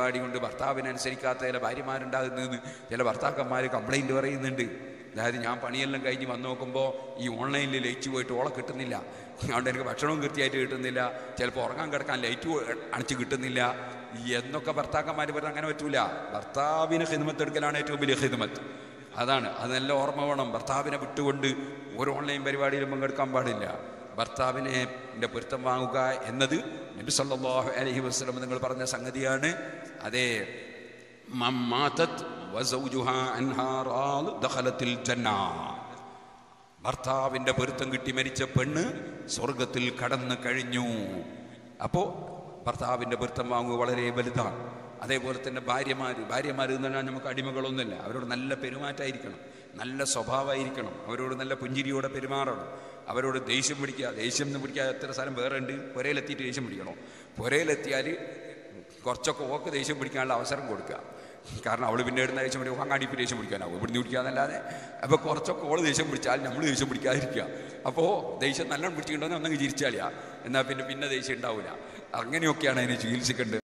പരിപാടി കൊണ്ട് ഭർത്താവിനനുസരിക്കാത്ത ചില ഭാര്യമാരുണ്ടാകുന്നത് ചില ഭർത്താക്കന്മാർ കംപ്ലൈൻറ്റ് പറയുന്നുണ്ട് അതായത് ഞാൻ പണിയെല്ലാം കഴിഞ്ഞ് വന്ന് നോക്കുമ്പോൾ ഈ ഓൺലൈനിൽ ലയിച്ച് പോയിട്ട് ഓളെ കിട്ടുന്നില്ല അതുകൊണ്ട് എനിക്ക് ഭക്ഷണവും കൃത്യമായിട്ട് കിട്ടുന്നില്ല ചിലപ്പോൾ ഉറങ്ങാൻ കിടക്കാൻ ലൈറ്റ് അണിച്ച് കിട്ടുന്നില്ല എന്നൊക്കെ ഭർത്താക്കന്മാർ പറഞ്ഞാൽ അങ്ങനെ പറ്റൂല ഭർത്താവിന് ഹിദ്മത്ത് എടുക്കലാണ് ഏറ്റവും വലിയ ഹിദ്മത്ത് അതാണ് അത് നല്ല ഓർമ്മ വേണം ഭർത്താവിനെ വിട്ടുകൊണ്ട് ഒരു ഓൺലൈൻ പരിപാടിയിലും പങ്കെടുക്കാൻ പാടില്ല ഭർത്താവിനെ ന്റെ പൊരുത്തം വാങ്ങുക എന്നത് നബി സല്ലല്ലാഹു അലൈഹി വസല്ലം നിങ്ങൾ പറഞ്ഞ സംഗതിയാണ് അതേ മം മാതത് വസൗജുഹാ അൻഹാ റാദ് ദഖലത്തിൽ ജന്നാ ഭർത്താവിന്റെ പൊരുത്തം കിട്ടി മരിച്ച പെണ്ണ് സ്വർഗത്തിൽ കടന്നു കഴിഞ്ഞു അപ്പോൾ ഭർത്താവിന്റെ പൊരുത്തം വാങ്ങുക വളരെ വലുതാണ് അതേപോലെ തന്നെ ഭാര്യമാര് ഭാര്യമാർ എന്ന് പറഞ്ഞാൽ നമുക്ക് അടിമകളൊന്നുമില്ല അവരോട് നല്ല പെരുമാറ്റമായിരിക്കണം നല്ല സ്വഭാവമായിരിക്കണം അവരോട് നല്ല പുഞ്ചിരിയോടെ പെരുമാറണം അവരോട് ദേഷ്യം പിടിക്കുക ദേഷ്യം എന്ന് പിടിക്കുക എത്ര സ്ഥലം വേറെ ഉണ്ട് പുരയിലെത്തിയിട്ട് ദേഷ്യം പിടിക്കണോ പുരയിലെത്തിയാൽ കുറച്ചൊക്കെ ഓക്ക് ദേഷ്യം പിടിക്കാനുള്ള അവസരം കൊടുക്കുക കാരണം അവൾ പിന്നെ ഇടുന്ന ദേഷ്യം പിടിക്കും അങ്ങാടിപ്പ് ദേഷ്യം പിടിക്കാനാവും ഇവിടുന്ന് പിടിക്കാന്നല്ലാതെ അപ്പോൾ കുറച്ചൊക്കെ ഓള് ദേഷ്യം പിടിച്ചാൽ നമ്മൾ ദേഷ്യം പിടിക്കാതിരിക്കുക അപ്പോൾ ദേഷ്യം നല്ലോണം പിടിച്ചിട്ടുണ്ടോ ഒന്നെങ്കിൽ ചിരിച്ചാളിയാ എന്നാൽ പിന്നെ പിന്നെ ദേഷ്യം ഉണ്ടാവില്ല അങ്ങനെയൊക്കെയാണ് അതിനെ ചികിത്സിക്കേണ്ടത്